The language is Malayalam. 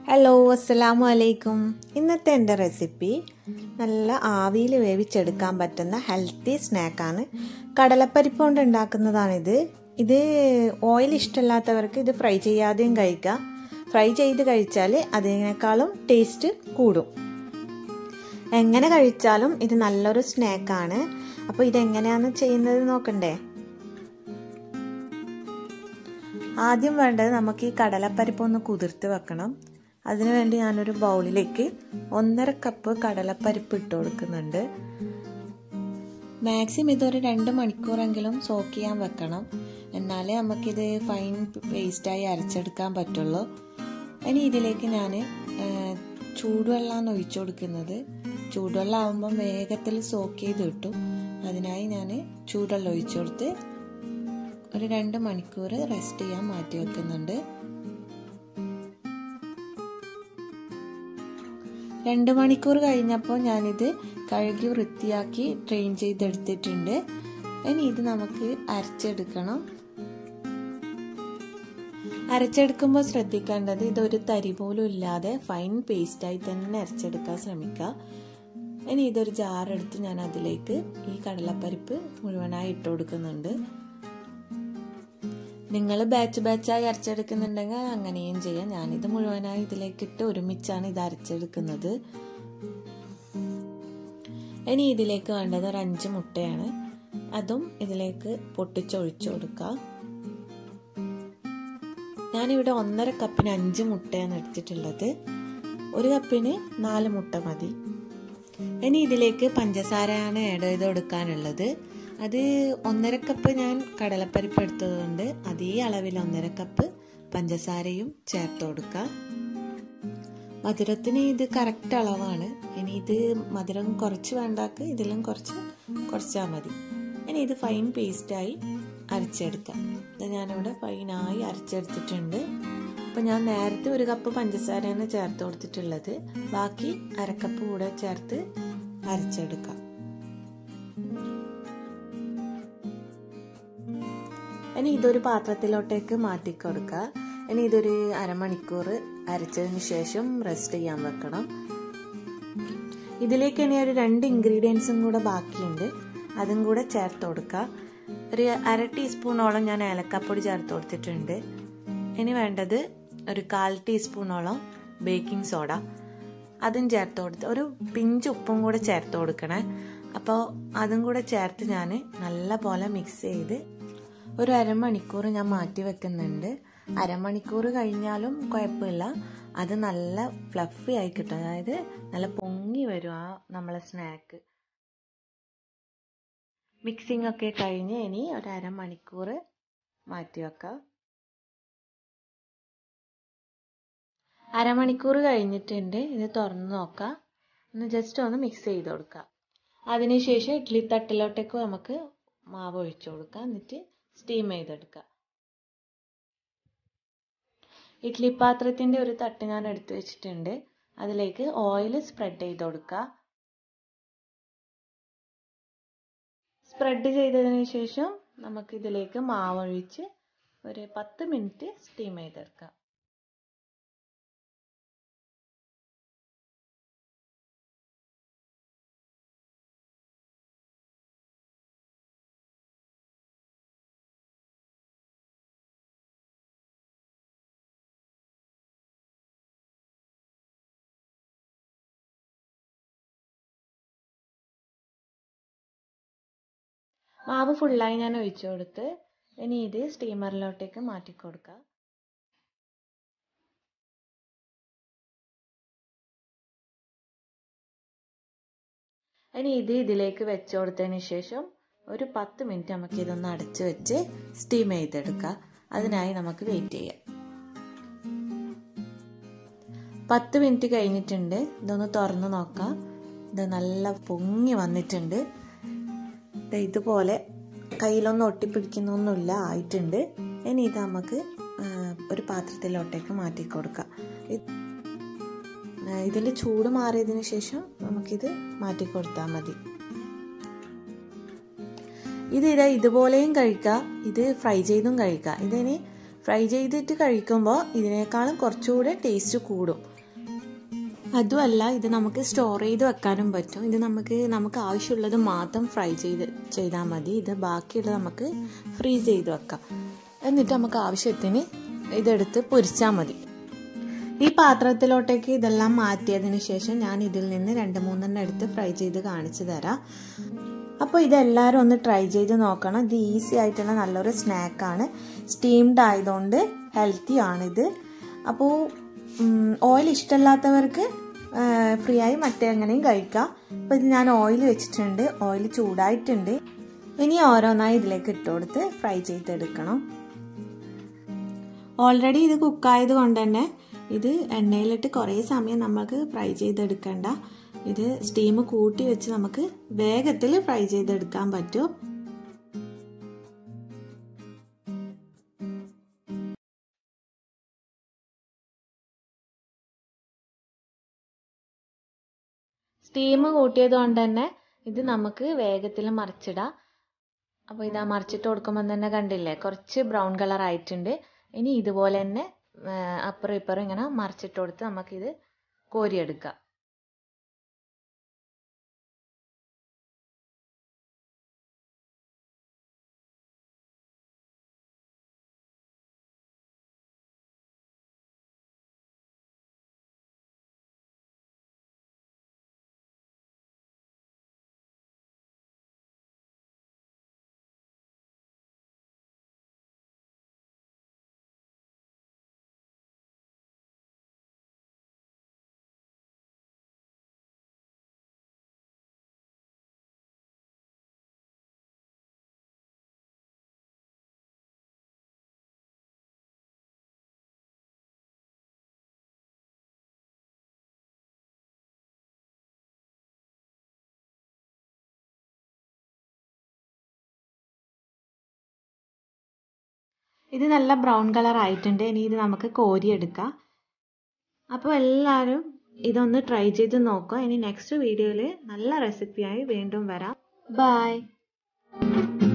ഹലോ അസ്സലാമു അലൈക്കും ഇന്നത്തെ എൻ്റെ റെസിപ്പി നല്ല ആവിയിൽ വേവിച്ചെടുക്കാൻ പറ്റുന്ന ഹെൽത്തി സ്നാക്കാണ് കടലപ്പരിപ്പ് കൊണ്ട് ഉണ്ടാക്കുന്നതാണിത് ഇത് ഓയിൽ ഇഷ്ടമില്ലാത്തവർക്ക് ഇത് ഫ്രൈ ചെയ്യാതെയും കഴിക്കാം ഫ്രൈ ചെയ്ത് കഴിച്ചാൽ അതിനേക്കാളും ടേസ്റ്റ് കൂടും എങ്ങനെ കഴിച്ചാലും ഇത് നല്ലൊരു സ്നാക്കാണ് അപ്പോൾ ഇതെങ്ങനെയാണ് ചെയ്യുന്നത് നോക്കണ്ടേ ആദ്യം വേണ്ടത് നമുക്ക് ഈ കടലപ്പരിപ്പ് ഒന്ന് കുതിർത്ത് വെക്കണം അതിനുവേണ്ടി ഞാനൊരു ബൗളിലേക്ക് ഒന്നര കപ്പ് കടലപ്പരിപ്പ് ഇട്ട് കൊടുക്കുന്നുണ്ട് മാക്സിമം ഇതൊരു രണ്ട് മണിക്കൂറെങ്കിലും സോക്ക് ചെയ്യാൻ വെക്കണം എന്നാലേ നമുക്കിത് ഫൈൻ പേസ്റ്റായി അരച്ചെടുക്കാൻ പറ്റുള്ളൂ ഇനി ഇതിലേക്ക് ഞാൻ ചൂടുവെള്ളമാണ് ഒഴിച്ചു കൊടുക്കുന്നത് ചൂടുവെള്ളം ആകുമ്പം വേഗത്തിൽ സോക്ക് ചെയ്ത് കിട്ടും അതിനായി ഞാൻ ചൂടുവെള്ളം ഒഴിച്ചു കൊടുത്ത് ഒരു രണ്ട് മണിക്കൂർ റെസ്റ്റ് ചെയ്യാൻ മാറ്റി വെക്കുന്നുണ്ട് രണ്ട് മണിക്കൂർ കഴിഞ്ഞപ്പോൾ ഞാനിത് കഴുകി വൃത്തിയാക്കി ട്രെയിൻ ചെയ്തെടുത്തിട്ടുണ്ട് ഇനി ഇത് നമുക്ക് അരച്ചെടുക്കണം അരച്ചെടുക്കുമ്പോൾ ശ്രദ്ധിക്കേണ്ടത് ഇതൊരു തരി പോലും ഇല്ലാതെ ഫൈൻ പേസ്റ്റായി തന്നെ അരച്ചെടുക്കാൻ ശ്രമിക്കുക ഇനി ഇതൊരു ജാറെടുത്ത് ഞാൻ അതിലേക്ക് ഈ കടലപ്പരിപ്പ് മുഴുവനായി ഇട്ട് കൊടുക്കുന്നുണ്ട് നിങ്ങൾ ബാച്ച് ബാച്ചായി അരച്ചെടുക്കുന്നുണ്ടെങ്കിൽ അങ്ങനെയും ചെയ്യാം ഞാനിത് മുഴുവനായി ഇതിലേക്കിട്ട് ഒരുമിച്ചാണ് ഇത് അരച്ചെടുക്കുന്നത് ഇനി ഇതിലേക്ക് വേണ്ടത് ഒരു അഞ്ച് മുട്ടയാണ് അതും ഇതിലേക്ക് പൊട്ടിച്ചൊഴിച്ചു കൊടുക്കുക ഞാനിവിടെ ഒന്നര കപ്പിന് അഞ്ച് മുട്ടയാണ് എടുത്തിട്ടുള്ളത് ഒരു കപ്പിന് നാല് മുട്ട മതി ഇനി ഇതിലേക്ക് പഞ്ചസാരയാണ് ആഡ് ചെയ്ത് കൊടുക്കാനുള്ളത് അത് ഒന്നര കപ്പ് ഞാൻ കടലപ്പരിപ്പ് എടുത്തതുകൊണ്ട് അതേ അളവിൽ ഒന്നര കപ്പ് പഞ്ചസാരയും ചേർത്ത് കൊടുക്കാം മധുരത്തിന് ഇത് കറക്റ്റ് അളവാണ് ഇനി ഇത് മധുരം കുറച്ച് വേണ്ടാക്ക് ഇതിലും കുറച്ച് കുറച്ചാൽ മതി ഇനി ഇത് ഫൈൻ പേസ്റ്റായി അരച്ചെടുക്കാം ഇത് ഞാനിവിടെ ഫൈനായി അരച്ചെടുത്തിട്ടുണ്ട് അപ്പം ഞാൻ നേരത്തെ ഒരു കപ്പ് പഞ്ചസാരയാണ് ചേർത്ത് കൊടുത്തിട്ടുള്ളത് ബാക്കി അരക്കപ്പ് കൂടെ ചേർത്ത് അരച്ചെടുക്കാം ഇനി ഇതൊരു പാത്രത്തിലോട്ടേക്ക് മാറ്റി കൊടുക്കുക ഇനി ഇതൊരു അരമണിക്കൂർ അരച്ചതിന് ശേഷം റെസ്റ്റ് ചെയ്യാൻ വെക്കണം ഇതിലേക്ക് ഇനി ഒരു രണ്ട് ഇൻഗ്രീഡിയൻസും കൂടെ ബാക്കിയുണ്ട് അതും കൂടെ ചേർത്ത് കൊടുക്കുക ഒരു അര ടീസ്പൂണോളം ഞാൻ ഏലക്കപ്പൊടി ചേർത്ത് കൊടുത്തിട്ടുണ്ട് ഇനി വേണ്ടത് ഒരു കാൽ ടീസ്പൂണോളം ബേക്കിംഗ് സോഡ അതും ചേർത്ത് കൊടുത്ത് ഒരു പിഞ്ച് ഉപ്പും കൂടെ ചേർത്ത് കൊടുക്കണേ അപ്പോൾ അതും കൂടെ ചേർത്ത് ഞാൻ നല്ല പോലെ മിക്സ് ചെയ്ത് ഒരു അരമണിക്കൂർ ഞാൻ മാറ്റി വെക്കുന്നുണ്ട് അരമണിക്കൂർ കഴിഞ്ഞാലും കുഴപ്പമില്ല അത് നല്ല ഫ്ലഫി ആയി കിട്ടും അതായത് നല്ല പൊങ്ങി വരും ആ നമ്മളെ സ്നാക്ക് മിക്സിംഗ് ഒക്കെ കഴിഞ്ഞ് ഇനി ഒരു അരമണിക്കൂർ മാറ്റി വെക്കാം അരമണിക്കൂർ കഴിഞ്ഞിട്ടുണ്ട് ഇത് തുറന്ന് നോക്കാം ഒന്ന് ജസ്റ്റ് ഒന്ന് മിക്സ് ചെയ്ത് കൊടുക്കാം അതിനുശേഷം ഇഡ്ഡലി തട്ടിലോട്ടേക്ക് നമുക്ക് മാവ് ഒഴിച്ചു കൊടുക്കാം എന്നിട്ട് സ്റ്റീം ചെയ്തെടുക്കുക ഇഡ്ഡലി പാത്രത്തിൻ്റെ ഒരു തട്ട് ഞാൻ എടുത്തു വെച്ചിട്ടുണ്ട് അതിലേക്ക് ഓയിൽ സ്പ്രെഡ് ചെയ്ത് കൊടുക്കുക സ്പ്രെഡ് ചെയ്തതിന് ശേഷം നമുക്ക് ഇതിലേക്ക് മാവ് ഒഴിച്ച് ഒരു പത്ത് മിനിറ്റ് സ്റ്റീം ചെയ്തെടുക്കാം മാവ് ഫുള്ളായി ഞാൻ ഒഴിച്ചു കൊടുത്ത് ഇനി ഇത് സ്റ്റീമറിലോട്ടേക്ക് മാറ്റി കൊടുക്കാം ഇനി ഇത് ഇതിലേക്ക് വെച്ച് കൊടുത്തതിന് ശേഷം ഒരു പത്ത് മിനിറ്റ് നമുക്ക് ഇതൊന്ന് അടച്ചു വെച്ച് സ്റ്റീം ചെയ്തെടുക്കാം അതിനായി നമുക്ക് വെയിറ്റ് ചെയ്യാം പത്ത് മിനിറ്റ് കഴിഞ്ഞിട്ടുണ്ട് ഇതൊന്ന് തുറന്ന് നോക്കാം ഇത് നല്ല പൊങ്ങി വന്നിട്ടുണ്ട് ഇതുപോലെ കയ്യിലൊന്നും ഒട്ടിപ്പിടിക്കുന്നൊന്നുമില്ല ആയിട്ടുണ്ട് ഇനി ഇത് നമുക്ക് ഒരു പാത്രത്തിലോട്ടേക്ക് മാറ്റി കൊടുക്കാം ഇതിൻ്റെ ചൂട് മാറിയതിന് ശേഷം നമുക്കിത് മാറ്റി കൊടുത്താൽ മതി ഇത് ഇതാ ഇതുപോലെയും കഴിക്കാം ഇത് ഫ്രൈ ചെയ്തും കഴിക്കാം ഇതിനി ഫ്രൈ ചെയ്തിട്ട് കഴിക്കുമ്പോൾ ഇതിനേക്കാളും കുറച്ചുകൂടെ ടേസ്റ്റ് കൂടും അതുമല്ല ഇത് നമുക്ക് സ്റ്റോർ ചെയ്ത് വെക്കാനും പറ്റും ഇത് നമുക്ക് നമുക്ക് ആവശ്യമുള്ളത് മാത്രം ഫ്രൈ ചെയ്ത് ചെയ്താൽ മതി ഇത് ബാക്കിയുള്ളത് നമുക്ക് ഫ്രീസ് ചെയ്ത് വെക്കാം എന്നിട്ട് നമുക്ക് ആവശ്യത്തിന് ഇതെടുത്ത് പൊരിച്ചാൽ മതി ഈ പാത്രത്തിലോട്ടേക്ക് ഇതെല്ലാം മാറ്റിയതിന് ശേഷം ഞാൻ ഇതിൽ നിന്ന് രണ്ട് മൂന്നെണ്ണം എടുത്ത് ഫ്രൈ ചെയ്ത് കാണിച്ചു തരാം അപ്പോൾ ഇതെല്ലാവരും ഒന്ന് ട്രൈ ചെയ്ത് നോക്കണം ഇത് ഈസി ആയിട്ടുള്ള നല്ലൊരു സ്നാക്കാണ് സ്റ്റീംഡ് ആയതുകൊണ്ട് ഹെൽത്തി ആണിത് അപ്പോൾ ഓയിൽ ഇഷ്ടമല്ലാത്തവർക്ക് ഫ്രീ ആയി മറ്റേ എങ്ങനെയും കഴിക്കാം അപ്പോൾ ഇത് ഞാൻ ഓയിൽ വെച്ചിട്ടുണ്ട് ഓയിൽ ചൂടായിട്ടുണ്ട് ഇനി ഓരോന്നായി ഇതിലേക്ക് ഇട്ട് കൊടുത്ത് ഫ്രൈ ചെയ്തെടുക്കണം ഓൾറെഡി ഇത് കുക്കായത് കൊണ്ട് തന്നെ ഇത് എണ്ണയിലിട്ട് കുറേ സമയം നമുക്ക് ഫ്രൈ ചെയ്തെടുക്കണ്ട ഇത് സ്റ്റീം കൂട്ടി വെച്ച് നമുക്ക് വേഗത്തിൽ ഫ്രൈ ചെയ്തെടുക്കാൻ പറ്റും സ്റ്റീം കൂട്ടിയത് കൊണ്ട് തന്നെ ഇത് നമുക്ക് വേഗത്തിൽ മറിച്ചിടാം അപ്പോൾ ഇതാ മറിച്ചിട്ട് കൊടുക്കുമ്പോൾ തന്നെ കണ്ടില്ലേ കുറച്ച് ബ്രൗൺ കളർ ആയിട്ടുണ്ട് ഇനി ഇതുപോലെ തന്നെ അപ്പുറം ഇപ്പുറം ഇങ്ങനെ മറിച്ചിട്ട് കൊടുത്ത് നമുക്കിത് കോരിയെടുക്കാം ഇത് നല്ല ബ്രൗൺ കളർ ആയിട്ടുണ്ട് ഇനി ഇത് നമുക്ക് കോരിയെടുക്കാം അപ്പോൾ എല്ലാവരും ഇതൊന്ന് ട്രൈ ചെയ്ത് നോക്കുക ഇനി നെക്സ്റ്റ് വീഡിയോയിൽ നല്ല റെസിപ്പിയായി വീണ്ടും വരാം ബൈ